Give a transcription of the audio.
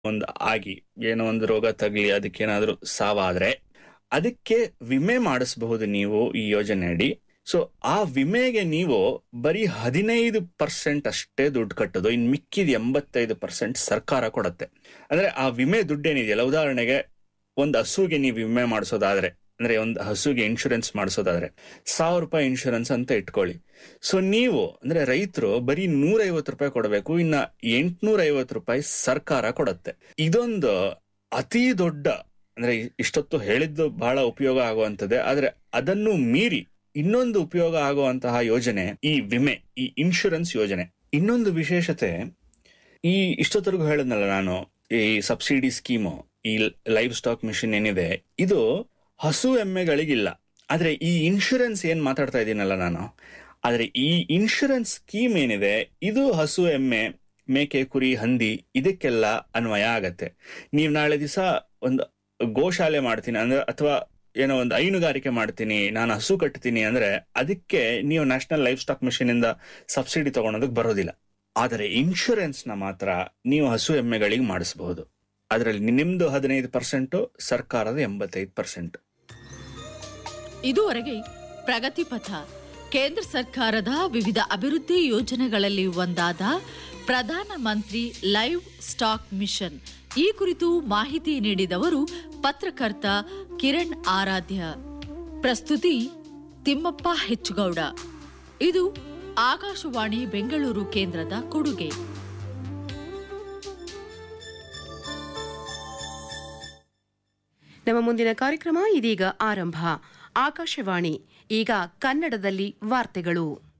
ಒಂದು ಆಗಿ ಏನೋ ಒಂದು ರೋಗ ತಗಲಿ ಅದಕ್ಕೇನಾದ್ರೂ ಸಾವಾದ್ರೆ ಅದಕ್ಕೆ ವಿಮೆ ಮಾಡಿಸಬಹುದು ನೀವು ಈ ಯೋಜನೆ ಅಡಿ ಸೊ ಆ ವಿಮೆಗೆ ನೀವು ಬರೀ ಹದಿನೈದು ಪರ್ಸೆಂಟ್ ಅಷ್ಟೇ ದುಡ್ಡು ಕಟ್ಟೋದು ಇನ್ ಮಿಕ್ಕಿದ ಎಂಬತ್ತೈದು ಪರ್ಸೆಂಟ್ ಸರ್ಕಾರ ಕೊಡುತ್ತೆ ಅಂದ್ರೆ ಆ ವಿಮೆ ದುಡ್ಡೇನಿದೆಯಲ್ಲ ಉದಾಹರಣೆಗೆ ಒಂದು ಹಸುಗೆ ನೀವು ವಿಮೆ ಮಾಡಿಸೋದಾದ್ರೆ ಅಂದ್ರೆ ಒಂದು ಹಸುಗೆ ಇನ್ಶೂರೆನ್ಸ್ ಮಾಡಿಸೋದಾದ್ರೆ ಸಾವಿರ ರೂಪಾಯಿ ಇನ್ಶೂರೆನ್ಸ್ ಅಂತ ಇಟ್ಕೊಳ್ಳಿ ಸೊ ನೀವು ಅಂದ್ರೆ ರೈತರು ಬರೀ ನೂರೈವತ್ತು ರೂಪಾಯಿ ಕೊಡಬೇಕು ಇನ್ನ ಎಂಟ್ನೂರ ಐವತ್ತು ರೂಪಾಯಿ ಸರ್ಕಾರ ಕೊಡುತ್ತೆ ಇದೊಂದು ಅತಿ ದೊಡ್ಡ ಅಂದ್ರೆ ಇಷ್ಟೊತ್ತು ಹೇಳಿದ್ದು ಬಹಳ ಉಪಯೋಗ ಆಗುವಂತದ್ದೇ ಆದ್ರೆ ಅದನ್ನು ಮೀರಿ ಇನ್ನೊಂದು ಉಪಯೋಗ ಆಗುವಂತಹ ಯೋಜನೆ ಈ ವಿಮೆ ಈ ಇನ್ಶೂರೆನ್ಸ್ ಯೋಜನೆ ಇನ್ನೊಂದು ವಿಶೇಷತೆ ಈ ಇಷ್ಟೊತ್ತರೆಗೂ ಹೇಳಿದ್ನಲ್ಲ ನಾನು ಈ ಸಬ್ಸಿಡಿ ಸ್ಕೀಮು ಈ ಲೈವ್ ಸ್ಟಾಕ್ ಮಿಷನ್ ಏನಿದೆ ಇದು ಹಸು ಎಮ್ಮೆಗಳಿಗಿಲ್ಲ ಆದ್ರೆ ಈ ಇನ್ಶೂರೆನ್ಸ್ ಏನ್ ಮಾತಾಡ್ತಾ ಇದ್ದೀನಲ್ಲ ನಾನು ಆದ್ರೆ ಈ ಇನ್ಶೂರೆನ್ಸ್ ಸ್ಕೀಮ್ ಏನಿದೆ ಇದು ಹಸು ಎಮ್ಮೆ ಮೇಕೆ ಕುರಿ ಹಂದಿ ಇದಕ್ಕೆಲ್ಲ ಅನ್ವಯ ಆಗತ್ತೆ ನೀವ್ ನಾಳೆ ದಿವಸ ಒಂದು ಗೋಶಾಲೆ ಮಾಡ್ತೀನಿ ಅಂದ್ರೆ ಅಥವಾ ಏನೋ ಒಂದು ಹೈನುಗಾರಿಕೆ ಮಾಡ್ತೀನಿ ನಾನು ಹಸು ಕಟ್ತೀನಿ ಅಂದ್ರೆ ಅದಕ್ಕೆ ನೀವು ನ್ಯಾಷನಲ್ ಲೈಫ್ ಸ್ಟಾಕ್ ಮಿಷನ್ ಇಂದ ಸಬ್ಸಿಡಿ ತಗೊಳೋದಕ್ಕೆ ಬರೋದಿಲ್ಲ ಆದರೆ ಇನ್ಶೂರೆನ್ಸ್ ನ ಮಾತ್ರ ನೀವು ಹಸು ಎಮ್ಮೆಗಳಿಗೆ ಮಾಡಿಸಬಹುದು ಅದರಲ್ಲಿ ನಿಮ್ದು ಹದಿನೈದು ಪರ್ಸೆಂಟ್ ಸರ್ಕಾರದ ಎಂಬತ್ತೈದು ಪರ್ಸೆಂಟ್ ಇದುವರೆಗೆ ಪ್ರಗತಿ ಪಥ ಕೇಂದ್ರ ಸರ್ಕಾರದ ವಿವಿಧ ಅಭಿವೃದ್ಧಿ ಯೋಜನೆಗಳಲ್ಲಿ ಒಂದಾದ ಪ್ರಧಾನ ಮಂತ್ರಿ ಲೈವ್ ಸ್ಟಾಕ್ ಮಿಷನ್ ಈ ಕುರಿತು ಮಾಹಿತಿ ನೀಡಿದವರು ಪತ್ರಕರ್ತ ಕಿರಣ್ ಆರಾಧ್ಯ ಪ್ರಸ್ತುತಿ ತಿಮ್ಮಪ್ಪ ಹೆಚ್ಚುಗೌಡ ಇದು ಆಕಾಶವಾಣಿ ಬೆಂಗಳೂರು ಕೇಂದ್ರದ ಕೊಡುಗೆ ನಮ್ಮ ಮುಂದಿನ ಕಾರ್ಯಕ್ರಮ ಇದೀಗ ಆರಂಭ ಆಕಾಶವಾಣಿ ಈಗ ಕನ್ನಡದಲ್ಲಿ ವಾರ್ತೆಗಳು